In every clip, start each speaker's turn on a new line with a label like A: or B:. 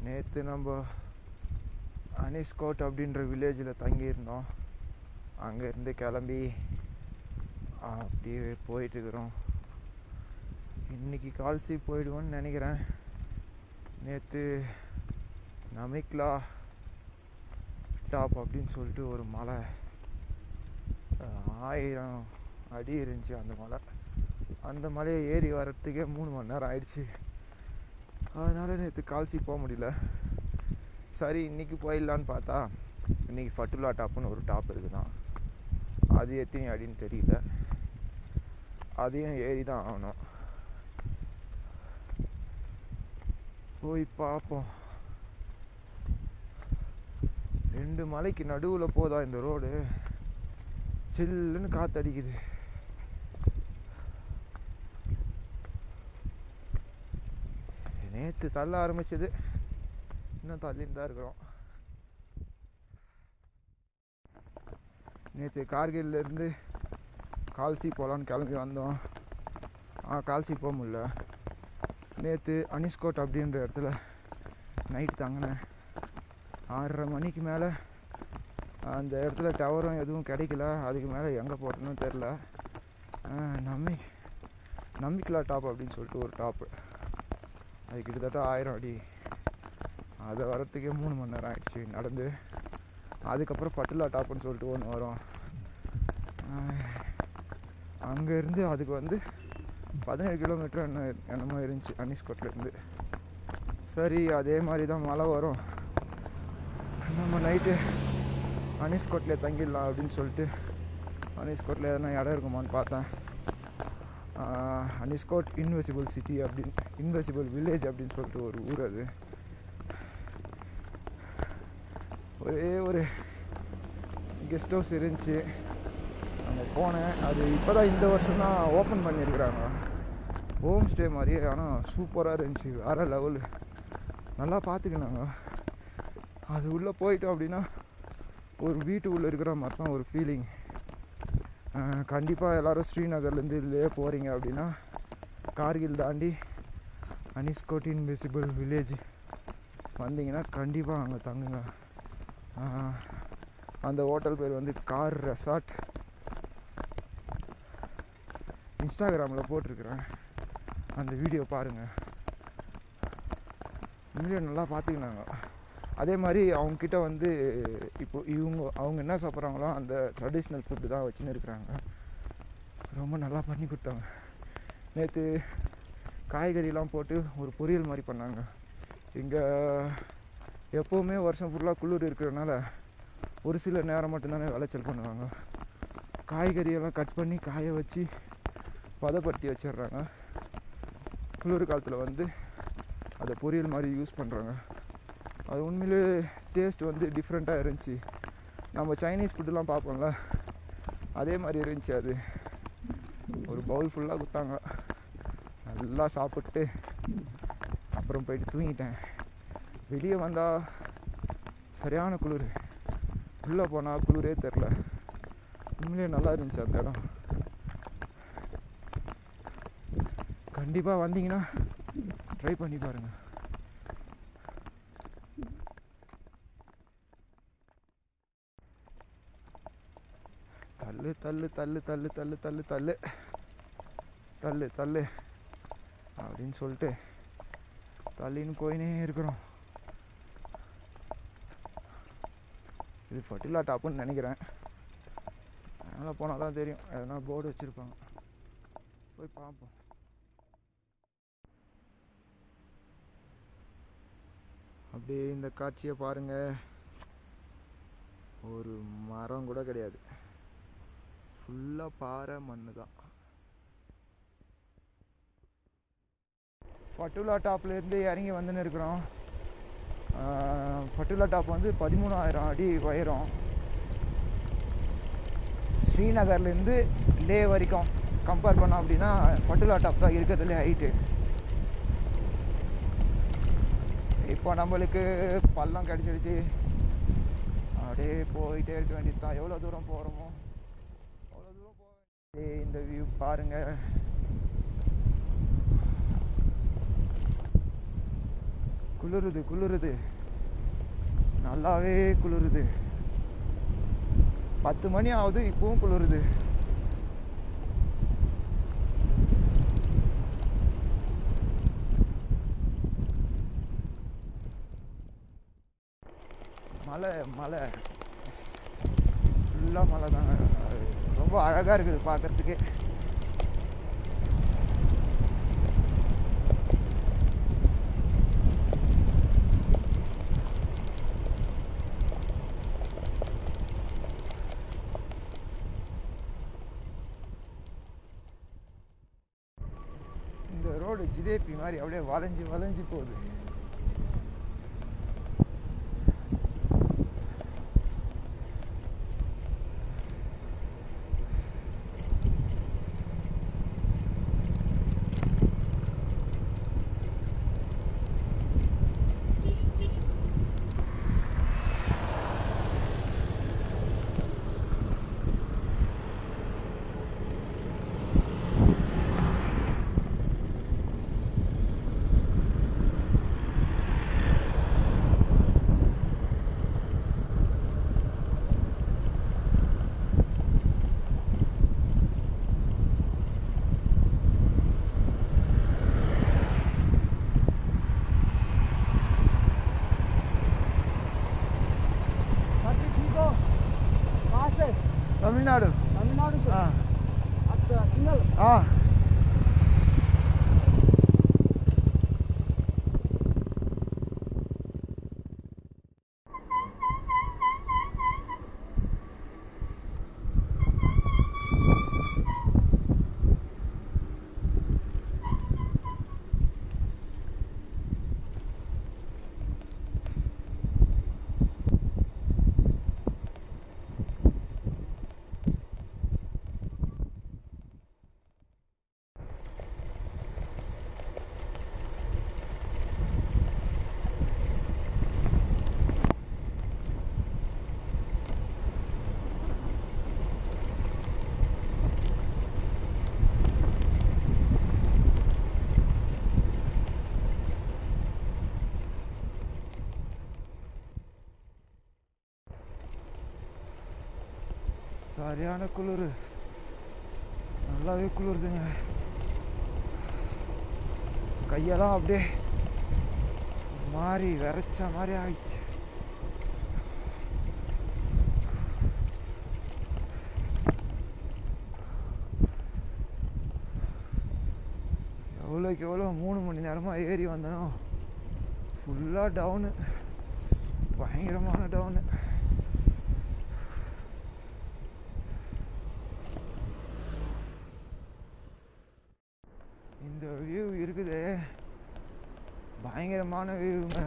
A: நேற்று நம்ம அனிஸ்கோட் அப்படின்ற வில்லேஜில் தங்கியிருந்தோம் அங்கேருந்து கிளம்பி அப்படியே போயிட்டுருக்குறோம் இன்னைக்கு கால்சி போயிடுவோன்னு நினைக்கிறேன் நேற்று நமிக்லா டாப் அப்படின்னு சொல்லிட்டு ஒரு மலை அஹ், ஆயிரம் அடி இருந்துச்சு அந்த மலை அந்த மலையை ஏறி வர்றதுக்கே மூணு மணி நேரம் ஆயிடுச்சு அதனால் நேற்று கால்சி போக முடியல சரி இன்னைக்கு போயிடலான்னு பார்த்தா இன்னைக்கு ஃபட்டுலா டாப்னு ஒரு டாப் இருக்குதான் அது எத்தனை அடின்னு தெரியல அதையும் ஏறி தான் ஆகணும் போய் பார்ப்போம் ரெண்டு மலைக்கு நடுவில் போதா இந்த ரோடு சில்லுன்னு காத்தடிக்குது நேற்று தள்ள ஆரம்பிச்சது இன்னும் தள்ளின்னு தான் இருக்கிறோம் நேற்று கார்கில்ல இருந்து கால்சி போகலான்னு கிளம்பி வந்தோம் ஆ கால்சி போக முடியல நேற்று அனிஸ்கோட் அப்படின்ற இடத்துல நைட் தங்கினேன் ஆறரை மணிக்கு மேலே அந்த இடத்துல டவரும் எதுவும் கிடைக்கல அதுக்கு மேலே எங்கே போட்டேன்னு தெரில நம்பி நம்பிக்கலா டாப் அப்படின்னு சொல்லிட்டு ஒரு டாப்பு அது கிட்டத்தட்ட ஆயிரம் அடி அதை வரத்துக்கே மூணு மணி நேரம் ஆயிடுச்சு நடந்து அதுக்கப்புறம் பட்டுலா டாப்புன்னு சொல்லிட்டு ஒன்று வரும் அங்கேருந்து அதுக்கு வந்து பதினேழு கிலோமீட்டர் என்ன என்னமோ இருந்துச்சு அனிஸ்கோட்லேருந்து சரி அதே மாதிரி தான் மழை வரும் நம்ம நைட்டு அனிஸ்கோட்லேயே தங்கிடலாம் அப்படின்னு சொல்லிட்டு அனிஸ்கோட்டில் எதனா இடம் இருக்குமான்னு பார்த்தேன் ஆஹ், அனிஸ்கோட் இன்வெசிபிள் சிட்டி அப்படின்னு இன்வெசிபிள் வில்லேஜ் அப்படின்னு சொல்லிட்டு ஒரு ஊர் அது ஒரே ஒரு கெஸ்ட் ஹவுஸ் இருந்துச்சு அங்கே போனேன் அது இப்போ தான் இந்த வருஷம் தான் ஓப்பன் பண்ணியிருக்கிறாங்க ஹோம் ஸ்டே மாதிரியே ஆனால் சூப்பராக இருந்துச்சு வேறு லெவலு நல்லா பார்த்துக்கினாங்க அது உள்ளே போயிட்டோம் அப்படின்னா ஒரு வீட்டு உள்ளே இருக்கிற மாதிரி தான் ஒரு ஃபீலிங் கண்டிப்பாக எல்லோரும் ஸ்ரீநகர்லேருந்து இல்லையே போகிறீங்க அப்படின்னா கார்கில் தாண்டி அனிஸ்கோட் இன்விசிபிள் வில்லேஜ் வந்தீங்கன்னா கண்டிப்பாக அங்கே தங்குங்க ஆஹ், அந்த ஹோட்டல் பேர் வந்து கார் ரெசார்ட் இன்ஸ்டாகிராமில் போட்டிருக்கிறேன் அந்த வீடியோ பாருங்கள் வீடியோ நல்லா பார்த்துக்கினாங்க அதே மாதிரி அவங்கக்கிட்ட வந்து இப்போ இவங்க அவங்க என்ன சாப்பிட்றாங்களோ அந்த ட்ரெடிஷ்னல் ஃபுட்டு தான் வச்சுன்னு இருக்கிறாங்க ரொம்ப நல்லா பண்ணி கொடுத்தாங்க நேற்று காய்கறிலாம் போட்டு ஒரு பொரியல் மாதிரி பண்ணாங்க இங்கே எப்போவுமே வருஷம் ஃபுல்லாக குளிர் இருக்கிறதுனால ஒரு சில நேரம் மட்டும்தானே விளைச்சல் பண்ணுவாங்க காய்கறியெல்லாம் கட் பண்ணி காய வச்சு பதப்படுத்தி வச்சிடுறாங்க குளிர் காலத்தில் வந்து அதை பொரியல் மாதிரி யூஸ் பண்ணுறாங்க அது உண்மையிலே டேஸ்ட் வந்து டிஃப்ரெண்ட்டாக இருந்துச்சு நம்ம சைனீஸ் ஃபுட்டுலாம் பார்ப்போம்ல அதே மாதிரி இருந்துச்சு அது ஒரு பவுல் ஃபுல்லாக கொடுத்தாங்க நல்லா சாப்பிட்டு அப்புறம் போயிட்டு தூங்கிட்டேன் வெளியே வந்தால் சரியான குளிர் உள்ளே போனால் குளிரே தெரில உண்மையிலே நல்லா இருந்துச்சு அந்த இடம் கண்டிப்பாக வந்தீங்கன்னா ட்ரை பண்ணி பாருங்கள் தள்ளு தள்ளு தள்ளு தள்ளு தள்ளு தள்ளு தள்ளு தள்ளு தள்ளு அப்படின்னு சொல்லிட்டு தள்ளின்னு போயினே இருக்கிறோம் இது ஃபட்டிலா டாப்புன்னு நினைக்கிறேன் அதனால் போனால் தான் தெரியும் எதனா போர்டு வச்சுருப்பாங்க போய் பார்ப்போம் அப்படியே இந்த காட்சியை பாருங்க ஒரு மரம் கூட கிடையாது ஃபுல்லாக பாறை மண்ணு தான் பட்டுலா டாப்லேருந்து இறங்கி வந்துன்னு இருக்கிறோம் ஆஹ், பட்டுலா டாப் வந்து பதிமூணாயிரம் அடி உயரம் ஸ்ரீநகர்லேருந்து லே வரைக்கும் கம்பேர் பண்ணோம் அப்படின்னா பட்டுலா டாப் தான் இருக்கிறதுலே ஹைட்டு இப்போ நம்மளுக்கு பள்ளம் கிடச்சிருச்சு அப்படியே போயிட்டே இருக்க வேண்டியது தான் எவ்வளோ தூரம் போகிறோமோ அவ்வளோ தூரம் போக வேண்டியது. இந்த வியூ பாருங்க குளிருது குளிருது நல்லாவே குளிருது பத்து மணி ஆகுது இப்பவும் குளிருது மலை மலை ஃபுல்லாக மலை தாங்க ரொம்ப அழகாக இருக்குது பார்க்கறதுக்கே இந்த ரோடு ஜிலேபி மாதிரி அப்படியே வளைஞ்சு வளைஞ்சு போகுது
B: बाकी ठीक हो कहाँ से
A: தமிழ்நாடு
B: तमिलनाडु से
A: ஆ
B: आप सिंगल
A: ஆ சரியான குளிர் நல்லாவே குளிருதுங்க கையெல்லாம் அப்படியே மாறி விரைச்ச மாதிரி ஆயிடுச்சு எவ்வளோக்கு எவ்வளோ மூணு மணி நேரமாக ஏறி வந்தனோ ஃபுல்லாக டவுனு பயங்கரமான டவுனு இந்த வியூ இருக்குது பயங்கரமான வியூங்க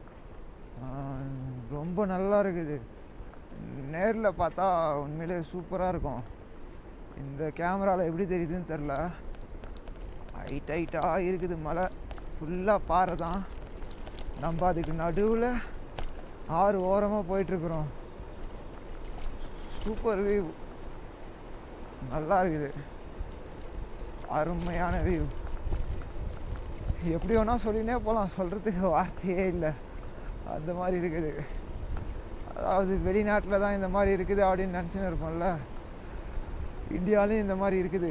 A: ரொம்ப நல்லா இருக்குது நேரில் பார்த்தா உண்மையிலே சூப்பராக இருக்கும் இந்த கேமராவில் எப்படி தெரியுதுன்னு தெரில ஹைட் ஹைட்டாக இருக்குது மலை ஃபுல்லாக பாறை தான் நம்ம அதுக்கு நடுவில் ஆறு ஓரமாக போயிட்டுருக்குறோம் சூப்பர் வியூ நல்லா இருக்குது அருமையான வியூ எப்படி வேணால் சொல்லினே போகலாம் சொல்கிறதுக்கு வார்த்தையே இல்லை அந்த மாதிரி இருக்குது அதாவது வெளிநாட்டில் தான் இந்த மாதிரி இருக்குது அப்படின்னு நினச்சின்னு இருப்போம்ல இந்தியாலையும் இந்த மாதிரி இருக்குது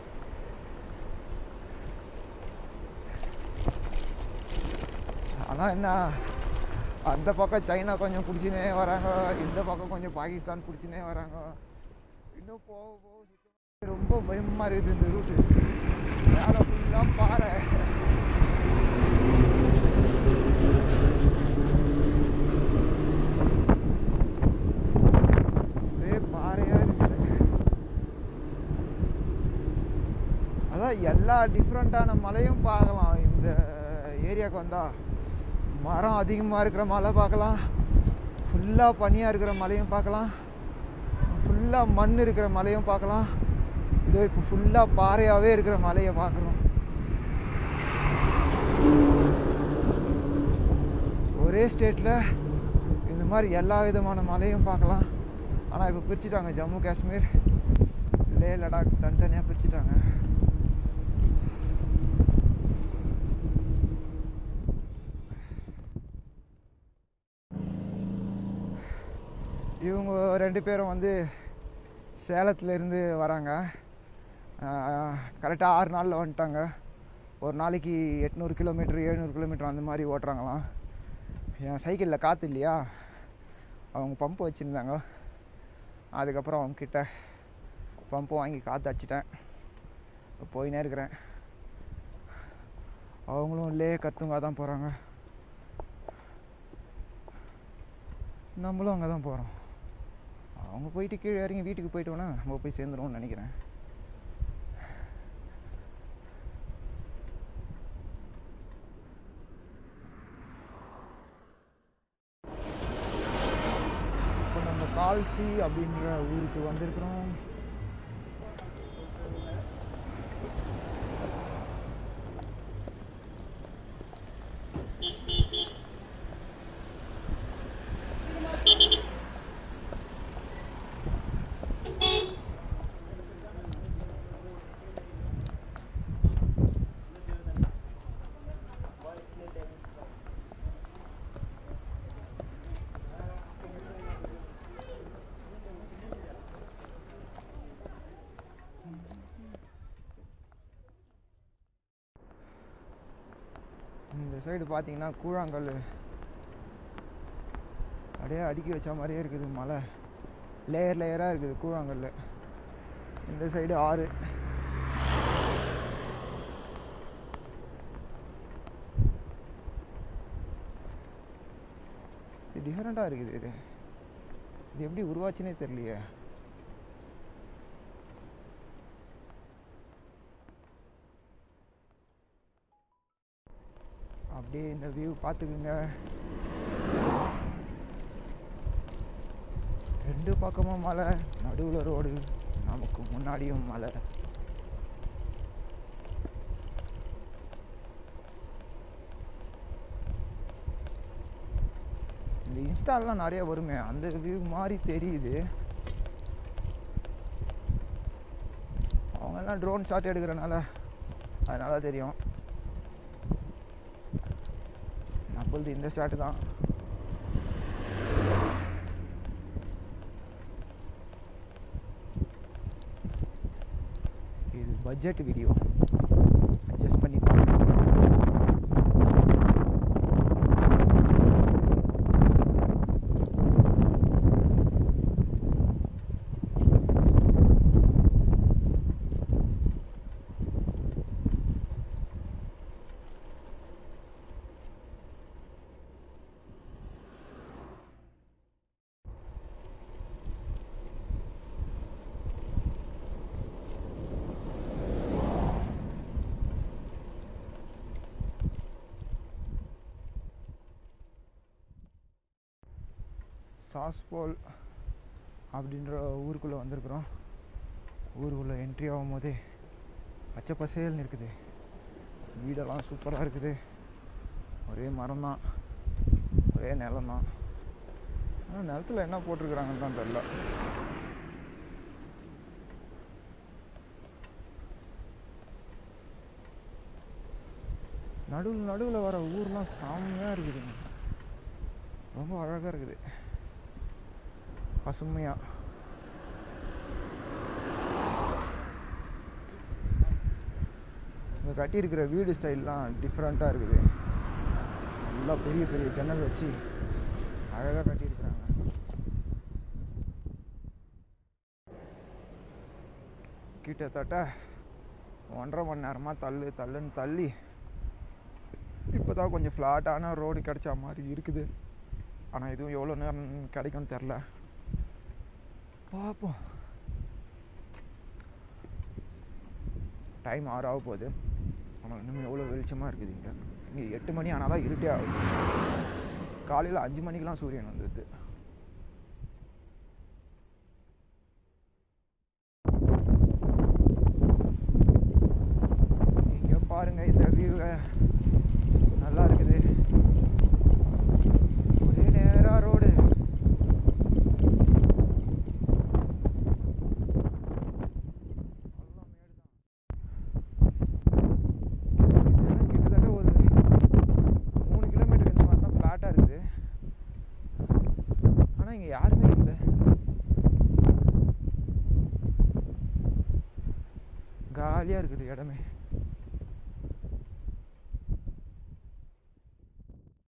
A: ஆனால் என்ன அந்த பக்கம் சைனா கொஞ்சம் பிடிச்சினே வராங்க இந்த பக்கம் கொஞ்சம் பாகிஸ்தான் பிடிச்சினே வராங்க இன்னும் போக போக சுத்தமா ரொம்ப பயமாக இருக்குது இந்த ரூட்டு மேலே ஃபுல்லாக பாறை ஒரே பாறையாக இருக்குது அதான் எல்லா டிஃப்ரெண்ட்டான மலையும் பார்க்கலாம் இந்த ஏரியாவுக்கு வந்தா மரம் அதிகமாக இருக்கிற மலை பார்க்கலாம் ஃபுல்லாக பனியாக இருக்கிற மலையும் பார்க்கலாம் ஃபுல்லாக மண் இருக்கிற மலையும் பார்க்கலாம் இதோ இப்போ ஃபுல்லாக பாறையாகவே இருக்கிற மலையை பார்க்குறோம் ஒரே ஸ்டேட்டில் இந்த மாதிரி எல்லா விதமான மலையும் பார்க்கலாம் ஆனால் இப்போ பிரிச்சுட்டாங்க ஜம்மு காஷ்மீர் லே லடாக் தனித்தனியாக பிரிச்சுட்டாங்க இவங்க ரெண்டு பேரும் வந்து சேலத்துலேருந்து வராங்க கரெக்டாக ஆறு நாளில் வந்துட்டாங்க ஒரு நாளைக்கு எட்நூறு கிலோமீட்டர் எழுநூறு கிலோமீட்டர் அந்த மாதிரி ஓட்டுறாங்களாம் என் சைக்கிளில் காற்று இல்லையா அவங்க பம்பு வச்சுருந்தாங்க அதுக்கப்புறம் அவங்க கிட்ட பம்பு வாங்கி காற்று அடிச்சிட்டேன் போயினே இருக்கிறேன் அவங்களும் லே கத்துங்க தான் போகிறாங்க நம்மளும் அங்கே தான் போகிறோம் அவங்க போயிட்டு கீழே இறங்கி வீட்டுக்கு போயிட்டோன்னா நம்ம போய் சேர்ந்துருவோம்னு நினைக்கிறேன் இப்போ நம்ம கால்சி அப்படின்ற ஊருக்கு வந்திருக்கிறோம் இந்த சைடு பார்த்தீங்கன்னா கூழாங்கல் அப்படியே அடுக்கி வச்ச மாதிரியே இருக்குது மலை லேயர் லேயராக இருக்குது கூழாங்கல் இந்த சைடு ஆறு இது டிஃப்ரெண்ட்டாக இருக்குது இது இது எப்படி உருவாச்சுன்னே தெரியலையே அப்படியே இந்த வியூ பார்த்துக்குங்க ரெண்டு பக்கமும் மலை நடுவில் ரோடு நமக்கு முன்னாடியும் மலை இந்த இன்ஸ்டாலாம் நிறைய வருமே அந்த வியூ மாதிரி தெரியுது அவங்கெல்லாம் ட்ரோன் ஷாட் எடுக்கிறனால அதனால தெரியும் நம்மளது இந்த ஷாட்டு தான் இது பட்ஜெட் வீடியோ அட்ஜஸ்ட் பண்ணி சாஸ்போல் அப்படின்ற ஊருக்குள்ளே வந்திருக்கிறோம் ஊருக்குள்ளே என்ட்ரி ஆகும் போதே பச்சை பசேல்னு இருக்குது வீடெல்லாம் சூப்பராக இருக்குது ஒரே மரம் தான் ஒரே நிலம் தான் ஆனால் நிலத்தில் என்ன போட்டிருக்கிறாங்கன்னு தான் தெரில நடுவில் நடுவில் வர ஊர்லாம் செம்மையாக இருக்குதுங்க ரொம்ப அழகாக இருக்குது பசுமையாக இங்கே கட்டியிருக்கிற வீடு ஸ்டைல்லாம் டிஃப்ரெண்ட்டாக இருக்குது நல்லா பெரிய பெரிய ஜன்னல் வச்சு அழகாக கட்டியிருக்கிறாங்க கிட்டத்தட்ட ஒன்றரை மணி நேரமாக தள்ளு தள்ளுன்னு தள்ளி இப்போ தான் கொஞ்சம் ஃப்ளாட்டான ரோடு கிடைச்ச மாதிரி இருக்குது ஆனால் இதுவும் எவ்வளோ நேரம் கிடைக்கும்னு தெரில பார்ப்போம் டைம் ஆறு ஆக போகுது ஆனால் இன்னும் எவ்வளோ வெளிச்சமாக இருக்குது இங்கே இங்கே எட்டு மணி ஆனால் தான் இருட்டே ஆகுது காலையில் அஞ்சு மணிக்கெலாம் சூரியன் வந்துடுது இங்கே பாருங்க இந்த வியூவை நல்லா இருக்குது ஒரே நேரா ரோடு கிட்டத்தட்ட ஒரு மூணு கிலோமீட்டர் இந்த மாதிரி தான் ஃப்ளாட்டாக இருக்குது ஆனால் இங்கே யாருமே இல்லை ஜாலியாக இருக்குது இடமே